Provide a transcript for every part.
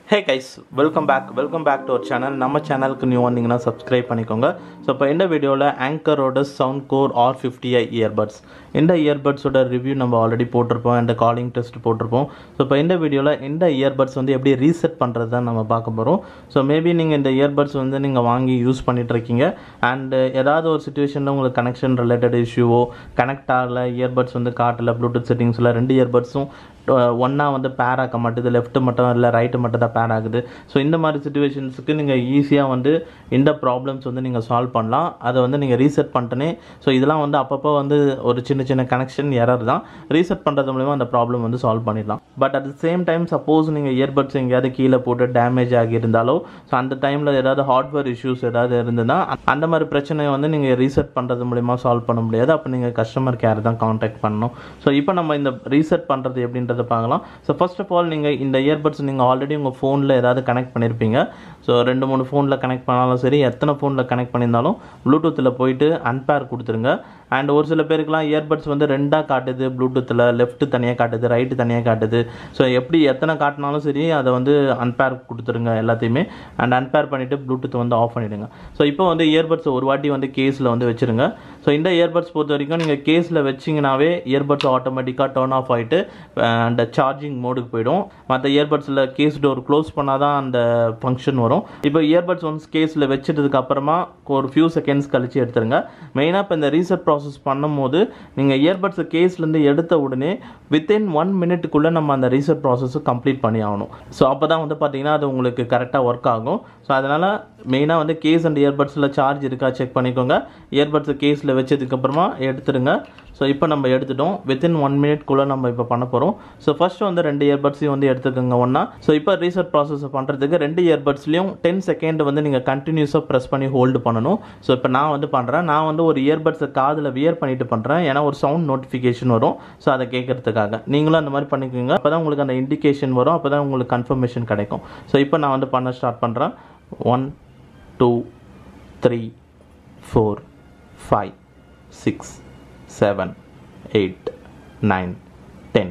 hey guys welcome back welcome back to our channel நம்ம சேனலுக்கு new வந்தீங்கன்னா subscribe பண்ணிக்கோங்க ஸோ இப்போ இந்த வீடியோவில் ஆங்கரோட sound core R fifty i earbuds இந்த இயர்பட்ஸோட ரிவ்யூ நம்ம ஆல்ரெடி போட்டிருப்போம் இந்த காலிங் டெஸ்ட் போட்டிருப்போம் ஸோ இப்போ இந்த வீடியோவில் இந்த இயர்பட்ஸ் வந்து எப்படி ரீசெட் பண்ணுறது தான் நம்ம பார்க்க போகிறோம் ஸோ மேபி நீங்கள் இந்த இயர்பட்ஸ் வந்து நீங்கள் வாங்கி யூஸ் பண்ணிட்டு இருக்கீங்க அண்ட் ஏதாவது ஒரு சுச்சுவேஷனில் உங்களுக்கு கனெக்ஷன் ரிலேட்டட் இஷ்யூவோ கனெக்ட் ஆகலை இயர்பட்ஸ் வந்து காட்டல ப்ளூடூத் செட்டிங்ஸில் ரெண்டு இயர்பட்ஸும் ஒன்றா வந்து பேர் ஆக்க மாட்டுது லெஃப்ட் மட்டும் இல்லை ரைட்டு மட்டும் தான் பேர் ஆகுது ஸோ இந்த மாதிரி சுச்சுவேஷன்ஸுக்கு நீங்கள் ஈஸியாக வந்து இந்த ப்ராப்ளம்ஸ் வந்து நீங்கள் சால்வ் பண்ணலாம் அதை வந்து நீங்கள் ரீசெட் பண்ணிட்டனே ஸோ இதெல்லாம் வந்து அப்பப்போ வந்து ஒரு சின்ன சின்ன கனெக்ஷன் எரர் தான் ரீசெட் பண்ணுறது மூலிமா அந்த ப்ராப்ளம் வந்து சால்வ் பண்ணிடலாம் but at the same time suppose நீங்கள் இயர்பட்ஸ் எங்கேயாவது கீழே போட்டு டேமேஜ் ஆகியிருந்தாலோ ஸோ அந்த டைமில் ஏதாவது ஹார்ட்வேர் இஷ்யூஸ் ஏதாவது இருந்ததுன்னா அந்த மாதிரி பிரச்சனையை வந்து நீங்கள் ரீசெட் பண்ணுறது மூலிமா சால்வ் பண்ண முடியாது அப்போ நீங்கள் கஸ்டமர் கேர் தான் காண்டாக்ட் பண்ணணும் ஸோ இப்போ நம்ம இந்த ரீசெட் பண்ணுறது எப்படின்றத பார்க்கலாம் ஸோ ஃபர்ஸ்ட் ஆஃப் ஆல் நீங்கள் இந்த இயர்பட்ஸ் நீங்கள் ஆல்ரெடி உங்கள் ஃபோனில் ஏதாவது கனெக்ட் பண்ணியிருப்பீங்க ஸோ ரெண்டு மூணு ஃபோனில் கனெக்ட் பண்ணாலும் சரி எத்தனை ஃபோனில் கனெக்ட் பண்ணியிருந்தாலும் ப்ளூடூத்தில் போயிட்டு அன்பேர் கொடுத்துருங்க அண்ட் ஒரு சில பேருக்குலாம் இயர்பட்ஸ் வந்து ரெண்டாக காட்டுது ப்ளூடூத்தில் லெஃப்ட் தனியாக காட்டுது ரைட்டு தனியாக காட்டுது ஸோ எப்படி எத்தனை காட்டினாலும் சரி அதை வந்து அன்பேர் கொடுத்துருங்க எல்லாத்தையுமே அண்ட் அன்பேர் பண்ணிவிட்டு ப்ளூடூத் வந்து ஆஃப் பண்ணிவிடுங்க ஸோ இப்போ வந்து இயர்பட்ஸ் ஒரு வாட்டி வந்து கேஸில் வந்து வச்சுருங்க ஸோ இந்த இயர்பட்ஸ் பொறுத்த வரைக்கும் நீங்கள் கேஸில் வச்சிங்கனாவே இயர்பட்ஸ் ஆட்டோமேட்டிக்காக டர்ன் ஆஃப் ஆகிட்டு அந்த சார்ஜிங் மோடுக்கு போயிடும் மற்ற இயர்பட்ஸில் கேஸ் டோர் க்ளோஸ் பண்ணால் தான் அந்த ஃபங்க்ஷன் வரும் இப்போ இயர்பட்ஸ் ஒன்ஸ் கேஸில் வச்சதுக்கு அப்புறமா ஒரு ஃபியூ செகண்ட்ஸ் கழிச்சு எடுத்துருங்க மெயினாக இப்போ இந்த ரீசெட் ப்ராசஸ் பண்ணும்போது நீங்கள் இயர்பட்ஸை கேஸ்லேருந்து எடுத்த உடனே வித்தின் ஒன் மினிட்டுக்குள்ளே நம்ம அந்த ரீசெட் ப்ராசஸை கம்ப்ளீட் பண்ணி ஆகணும் ஸோ அப்போ தான் வந்து பார்த்தீங்கன்னா அது உங்களுக்கு கரெக்டாக ஒர்க் ஆகும் ஸோ அதனால் மெயினாக வந்து கேஸ் அண்ட் இயர்பட்ஸில் சார்ஜ் இருக்கா செக் பண்ணிக்கோங்க இயர்பட்ஸை கேஸில் வச்சதுக்கப்புறமா எடுத்துருங்க ஸோ இப்போ நம்ம எடுத்துட்டோம் வித்தின் ஒன் மினிட்குள்ளே நம்ம இப்போ பண்ண போகிறோம் ஸோ ஃபர்ஸ்ட் வந்து ரெண்டு இயர்பட்ஸையும் வந்து எடுத்துக்கோங்க ஒன்றா ஸோ இப்போ ரீசெட் ப்ராசஸ் பண்ணுறதுக்கு ரெண்டு இயர்பட்ஸ்லையும் டென் செகண்ட் வந்து நீங்கள் கண்டினியூஸாக ப்ரெஸ் பண்ணி ஹோல்டு பண்ணணும் ஸோ இப்போ நான் வந்து பண்ணுறேன் நான் வந்து ஒரு இயர்பட்ஸை காதில் வியர் பண்ணிட்டு பண்ணுறேன் ஏன்னா ஒரு சவுண்ட் நோட்டிஃபிகேஷன் வரும் ஸோ அதை கேட்கறதுக்காக நீங்களும் அந்த மாதிரி பண்ணிக்கோங்க அப்போ தான் உங்களுக்கு அந்த இண்டிகேஷன் வரும் அப்போ தான் உங்களுக்கு கன்ஃபர்மேஷன் கிடைக்கும் ஸோ இப்போ நான் வந்து பண்ண ஸ்டார்ட் பண்ணுறேன் one two three four five six seven eight nine ten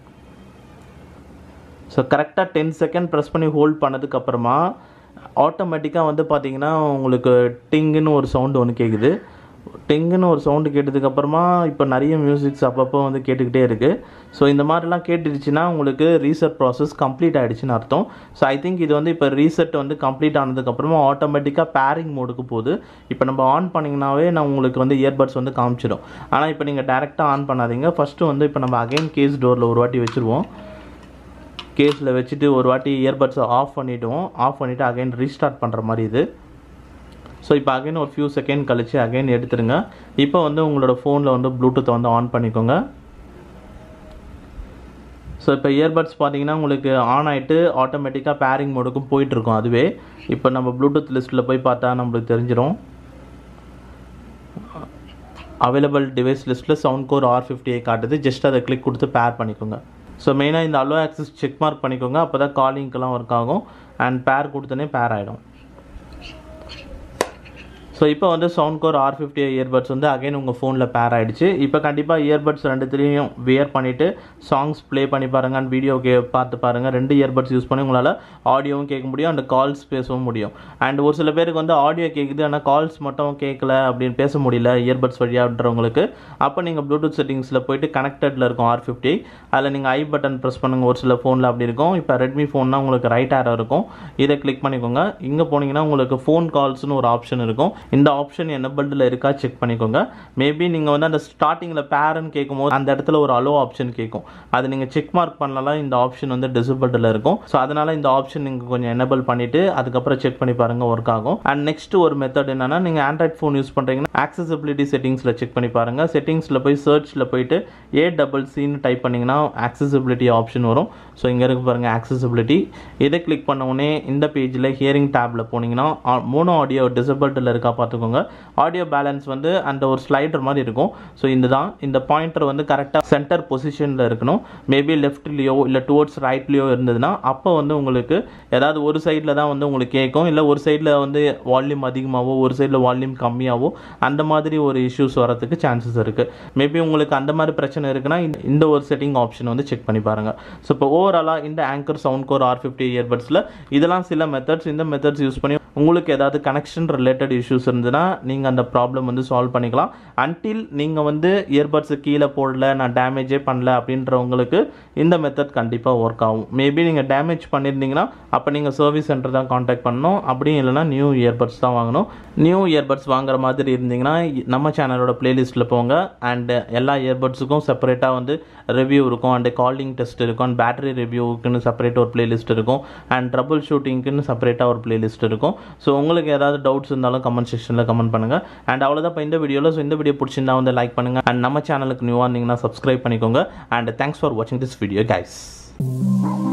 so கரெக்டாக டென் செகண்ட் ப்ரெஸ் பண்ணி ஹோல்ட் பண்ணதுக்கப்புறமா ஆட்டோமேட்டிக்காக வந்து பார்த்தீங்கன்னா உங்களுக்கு டிங்குன்னு ஒரு சவுண்டு ஒன்று கேட்குது டிங்குன்னு ஒரு சவுண்டு கேட்டதுக்கப்புறமா இப்போ நிறைய மியூசிக்ஸ் அப்பப்போ வந்து கேட்டுக்கிட்டே இருக்குது ஸோ இந்த மாதிரிலாம் கேட்டுடுச்சுன்னா உங்களுக்கு ரீசெட் ப்ராசஸ் கம்ப்ளீட் ஆகிடுச்சின்னு அர்த்தம் ஸோ ஐ திங்க் இது வந்து இப்போ ரீசெட் வந்து கம்ப்ளீட் ஆனதுக்கப்புறமா ஆட்டோமேட்டிக்காக பேரிங் மோடுக்கு போகுது இப்போ நம்ம ஆன் பண்ணிங்கனாவே நான் உங்களுக்கு வந்து இயர்பட்ஸ் வந்து காமிச்சிடும் ஆனால் இப்போ நீங்கள் டேரெக்டாக ஆன் பண்ணாதீங்க ஃபஸ்ட்டு வந்து இப்போ நம்ம அகைன் கேஸ் டோரில் ஒரு வாட்டி வச்சுருவோம் கேஸில் வச்சுட்டு ஒரு வாட்டி இயர்பட்ஸை ஆஃப் பண்ணிவிடுவோம் ஆஃப் பண்ணிவிட்டு அகைன் ரீஸ்டார்ட் பண்ணுற மாதிரி இது ஸோ இப்போ அகைன் ஒரு ஃபியூ செகண்ட் கழிச்சு அகைன் எடுத்துருங்க இப்போ வந்து உங்களோட ஃபோனில் வந்து ப்ளூடூத்தை வந்து ஆன் பண்ணிக்கோங்க ஸோ இப்போ இயர்பட்ஸ் பார்த்தீங்கன்னா உங்களுக்கு ஆன் ஆகிட்டு ஆட்டோமேட்டிக்காக பேரிங் மோடுக்கும் போயிட்டுருக்கும் அதுவே இப்போ நம்ம ப்ளூடூத் லிஸ்ட்டில் போய் பார்த்தா நம்மளுக்கு தெரிஞ்சிடும் அவைலபிள் டிவைஸ் லிஸ்ட்டில் சவுண்ட் கோர் ஆர் ஃபிஃப்டியை காட்டுது ஜஸ்ட் அதை கிளிக் கொடுத்து பேர் பண்ணிக்கோங்க ஸோ மெயினாக இந்த அலோ ஆக்சஸ் செக் மார்க் பண்ணிக்கோங்க அப்போ தான் காலிங்க்கெல்லாம் ஒர்க் ஆகும் அண்ட் பேர் கொடுத்தனே பேர் ஆகிடும் ஸோ இப்போ வந்து sound core R fifty earbuds வந்து அகைன் உங்கள் ஃபோனில் பேர் ஆகிடுச்சு இப்போ கண்டிப்பாக இயர்பட்ஸ் ரெண்டுத்துலேயும் வியர் பண்ணிவிட்டு சாங்ஸ் ப்ளே பண்ணி பாருங்கள் அண்ட் வீடியோ கே பார்த்து பாருங்கள் ரெண்டு இயர்பட்ஸ் யூஸ் பண்ணி உங்களால் ஆடியோவும் கேட்க முடியும் அண்ட் கால்ஸ் பேசவும் முடியும் அண்ட் ஒரு சில பேருக்கு வந்து ஆடியோ கேட்குது ஆனால் கால்ஸ் மட்டும் கேட்கல அப்படின்னு பேச முடியல இயர்பட்ஸ் வழியாகிறவங்களுக்கு அப்போ நீங்கள் ப்ளூடூத் செட்டிங்ஸில் போயிட்டு கனெக்டடில் இருக்கும் ஆர் ஃபிஃப்டி அதில் நீங்கள் ஐ பட்டன் ப்ரெஸ் பண்ணுங்கள் ஒரு சில ஃபோனில் அப்படி இருக்கும் இப்போ ரெட்மி ஃபோன்னா உங்களுக்கு ரைட் ஆரோ இருக்கும் இதை கிளிக் பண்ணிக்கோங்க இங்கே போனீங்கன்னா உங்களுக்கு ஃபோன் கால்ஸ்னு ஒரு ஆப்ஷன் இருக்கும் இந்த ஆப்ஷன் என்னபிள்டில் இருக்கா செக் பண்ணிக்கோங்க மேபி நீங்கள் வந்து அந்த ஸ்டார்டிங்கில் பேரன் கேட்கும் போது அந்த இடத்துல ஒரு அலோ ஆப்ஷன் கேட்கும் அது நீங்கள் செக் மார்க் பண்ணலாம் இந்த ஆப்ஷன் வந்து டிசபிள்டில் இருக்கும் ஸோ அதனால் இந்த ஆப்ஷன் நீங்கள் கொஞ்சம் எனபிள் பண்ணிவிட்டு அதுக்கப்புறம் செக் பண்ணி பாருங்கள் ஒர்க் ஆகும் அண்ட் நெக்ஸ்ட் ஒரு மெத்தட் என்னன்னா நீங்கள் ஆண்ட்ராய்ட் ஃபோன் யூஸ் பண்ணுறீங்கன்னா ஆக்சசபிலிட்டி செட்டிங்ஸில் செக் பண்ணி பாருங்கள் செட்டிங்ஸில் போய் சர்ச்சில் போயிட்டு ஏ டபுள் சின்னு டைப் பண்ணிங்கன்னா ஆக்சசபிலிட்டி ஆப்ஷன் வரும் ஸோ இங்கே இருக்கு பாருங்கள் ஆக்சசபிலிட்டி இதை கிளிக் பண்ண உடனே இந்த பேஜில் ஹியரிங் டேப்பில் போனீங்கன்னா மோனோ ஆடியோ டிசபிள்டில் இருக்கா பார்த்துக்கோங்க ஆடியோ பேலன்ஸ் வந்து அந்த ஒரு ஸ்லைடர் மாதிரி இருக்கும் ஸோ இதுதான் இந்த பாயிண்டர் வந்து கரெக்டாக சென்டர் பொசிஷனில் இருக்கணும் மேபி லெஃப்ட்லேயோ இல்லை டுவர்ட்ஸ் ரைட்லேயோ இருந்ததுன்னா அப்போ வந்து உங்களுக்கு ஏதாவது ஒரு சைடில் தான் வந்து உங்களுக்கு கேட்கும் இல்லை ஒரு சைடில் வந்து வால்யூம் அதிகமாகவோ ஒரு சைடில் வால்யூம் கம்மியாகவோ அந்த மாதிரி ஒரு இஷ்யூஸ் வரதுக்கு சான்சஸ் இருக்குது மேபி உங்களுக்கு அந்த மாதிரி பிரச்சனை இருக்குன்னா இந்த- இந்த ஒரு செட்டிங் ஆப்ஷன் வந்து செக் பண்ணி பாருங்கள் ஸோ இப்போ ஓவராலாக இந்த Anker sound core R fifty இயர்பட்ஸில் இதெல்லாம் சில மெத்தட்ஸ் இந்த மெத்தட்ஸ் யூஸ் பண்ணி உங்களுக்கு ஏதாவது கனெக்ஷன் ரிலேட்டட் இஷ்யூஸ் இருந்ததுன்னா நீங்கள் அந்த ப்ராப்ளம் வந்து சால்வ் பண்ணிக்கலாம் அன்டில் நீங்கள் வந்து இயர்பட்ஸு கீழே போடல நான் டேமேஜே பண்ணல அப்படின்றவங்களுக்கு இந்த மெத்தட் கண்டிப்பாக ஒர்க் ஆகும் மேபி நீங்கள் டேமேஜ் பண்ணியிருந்தீங்கன்னா அப்போ நீங்கள் சர்வீஸ் சென்டர் தான் காண்டாக்ட் பண்ணணும் அப்படியும் இல்லைனா நியூ இயர்பட்ஸ் தான் வாங்கணும் நியூ இயர்பட்ஸ் வாங்குற மாதிரி இருந்தீங்கன்னா நம்ம சேனலோட பிளேலிஸ்ட்டில் போங்க அண்ட் எல்லா இயர்பட்ஸுக்கும் செப்பரேட்டாக வந்து ரிவ்யூ இருக்கும் அண்ட் காலிங் டெஸ்ட் இருக்கும் அண்ட் பேட்டரி ரிவ்யூக்குன்னு செப்பரேட் ஒரு பிளேலிஸ்ட் இருக்கும் அண்ட் ட்ரபுள் ஷூட்டிங்க்குன்னு செப்பரேட்டாக ஒரு பிளேலிஸ்ட் இருக்கும் ஸோ உங்களுக்கு ஏதாவது டவுட்ஸ் இருந்தாலும் கமெண்ட் செக்ஷனில் கமெண்ட் பண்ணுங்கள் அண்ட் அவ்வளோதான் இப்போ இந்த வீடியோவில் ஸோ இந்த வீடியோ பிடிச்சிருந்தா வந்து லைக் பண்ணுங்கள் அண்ட் நம்ம சேனலுக்கு நியூவாக இருந்தீங்கன்னா சப்ஸ்கிரைப் பண்ணிக்கோங்க அண்ட் தேங்க்ஸ் ஃபார் வாட்சிங் திஸ் வீடியோ கைஸ்